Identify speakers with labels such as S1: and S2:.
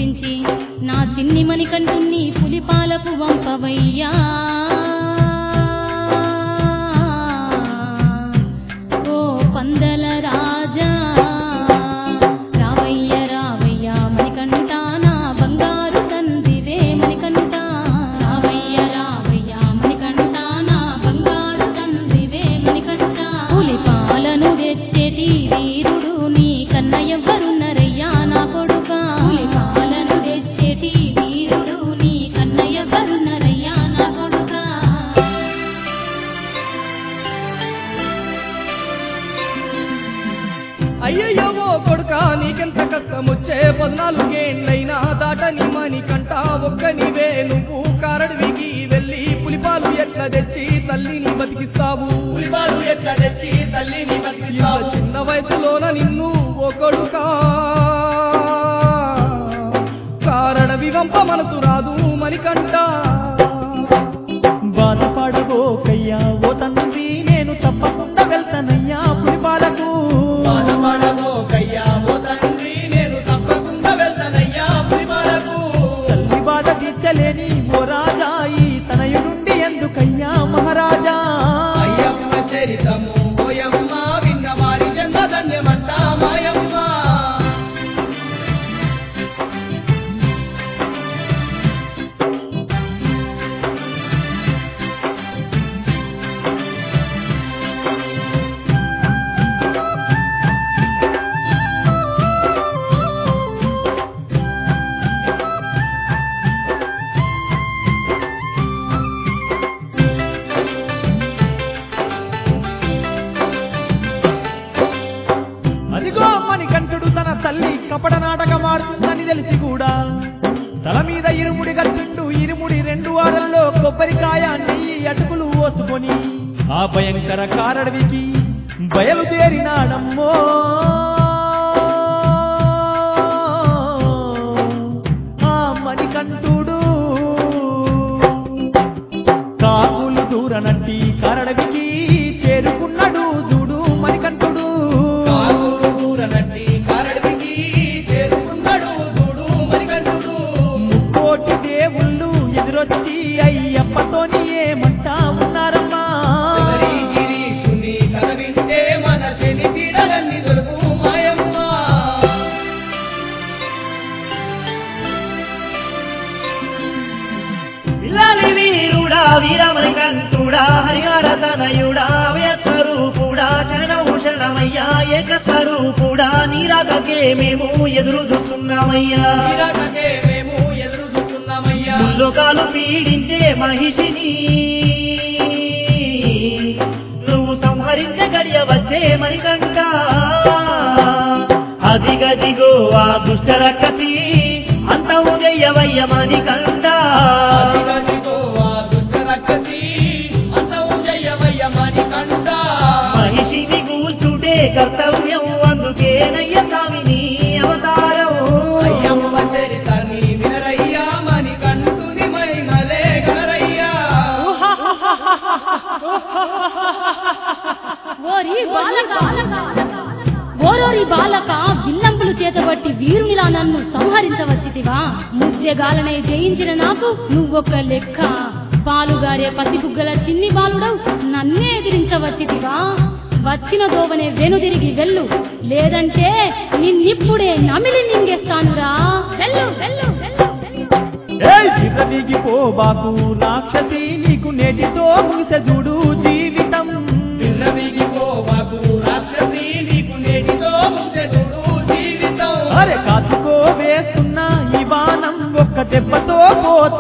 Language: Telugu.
S1: దీవించి నా చిన్ని మణికంఠుణ్ణి పులిపాలకు వంపవయ్యా ఓ పందల రాజా రావయ్య రావయ్య మణికంఠ నా బంగారు తండ్రివే మణికంఠ రావయ్య రావయ్య మణికంఠ నా బంగారు తండ్రివే మణికంఠ పులిపాలను తెచ్చేటి వీరుడు నీ కన్న ఎవ్వరున్నరయ్యా నా కొడుక పులిపాలను తెచ్చేటి వీరుడు నీ కన్న ఎవ్వరున్నరయ్యా నా కొడుక
S2: అయ్యయ్యో ఓ కొడుక నీకెంత కష్టమొచ్చే పద్నాలుగేళ్ళైనా దాటని మని కంట ఒక్క నీవే నువ్వు కారడివికి వెళ్ళి పులిపాలు ఎట్లా తెచ్చి తల్లిని బతికిస్తావు
S3: పులిపాలు ఎట్లా తెచ్చి తల్లిని
S2: ఇంత
S3: బతికిస్తావు
S2: చిన్న వయసులోన నిన్ను ఓ కొడుక కారడవి వంప మనసు రాదు మణికంట బాధపడబోకయ్యా ఓ తండ్రి నేను తప్పకుండా వెళ్తానయ్యా పులిపాలకు
S3: బాధపడబోకయ్యా ఓ తండ్రి నేను తప్పకుండా వెళ్తానయ్యా పులిపాలకు
S2: తల్లి బాధ తీర్చలేని ఓ రాజా ఈ తనయుడుండి ఎందుకయ్యా మహారాజా
S3: అయ్యమ్మ చరితము ఓయమ్మ విన్న వారి జన్మ ధన్యమంట మాయమ్మ
S2: అదిగో మణికంఠుడు తన తల్లి కపట నాటకమాడుతుందని తెలిసి కూడా తల మీద ఇరుముడి కట్టిండు ఇరుముడి రెండు వారల్లో కొబ్బరికాయ నెయ్యి అటుకులు ఓసుకొని ఆ భయంకర కారడవికి బయలుదేరినాడమ్మో ఆ మణికంఠుడు కాకులు దూరనట్టి కారడవికి చేరుకున్నాడు చూడు మణికంఠుడు
S3: కాకులు దూరనట్టి కారడికి చేరుకున్నాడు చూడు మణికంఠుడు
S2: ముక్కోటి దేవుళ్ళు ఎదురొచ్చి అయ్యప్పతోని ఏమంటా ఉన్నారమ్మా
S3: శబరి గిరీశుని కథ వింటే మన శని పీడలన్నీ దొరుకు మాయమ్మ
S2: పిల్లాలి వీరుడా వీరమణి కంఠుడా హరిహర తనయుడా వ్యస్వరూపుడా శరణము శరణమయ్యా ఏక స్వరూపుడా నీరాగకే మేము ఎదురు చూస్తున్నామయ్యా
S3: నీరాకకే మేము ఎదురు చూస్తున్నామయ్యా
S2: ముల్లోకాలు పీడించే మహిషిని నువ్వు సంహరించ గడియ వచ్చే మరికంట అదిగదిగో ఆ దుష్ట రక్కసి అంతము చెయ్యవయ్య మణికంట
S3: అదిగదిగో ఆ దుష్ట రక్కసి అంతము జయమయ్య మణికంఠ
S2: మహిషిని కూల్చుటే కర్తవ్యం అందుకేనయ్య స్వామిని అవతారం
S3: అయ్యమ్మ చరితని వినరయ్యా మణికంఠుని మహిమలే గనరయ్యా
S1: ఓరి బాలక ఓరోరి బాలక విల్లంపులు చేతబట్టి వీరునిలా నన్ను సంహరించవచ్చితివా ముత్యగాలనే జయించిన నాకు నువ్వొక్క లెక్క పాలుగారే పసిబుగ్గల చిన్ని బాలుడవు నన్నే ఎదిరించవచ్చితివా వచ్చిన దోవనే వెనుదిరిగి వెళ్ళు లేదంటే నిన్నిప్పుడే నమిలి మింగేస్తానురా వెళ్ళు వెళ్ళు వెళ్ళు వెళ్ళు
S2: విర్రవీగిపోబాకు రాక్షసి నీకు నేటితో ముగిసె చూడు జీవితం
S3: విర్రవీగిపోవాకు రాక్షసి నీకు నేటితో ముద్దెదుడు జీవితం
S2: అరే కాచుకో వేస్తున్న ఈ బాణం ఒక్క దెబ్బతో పోత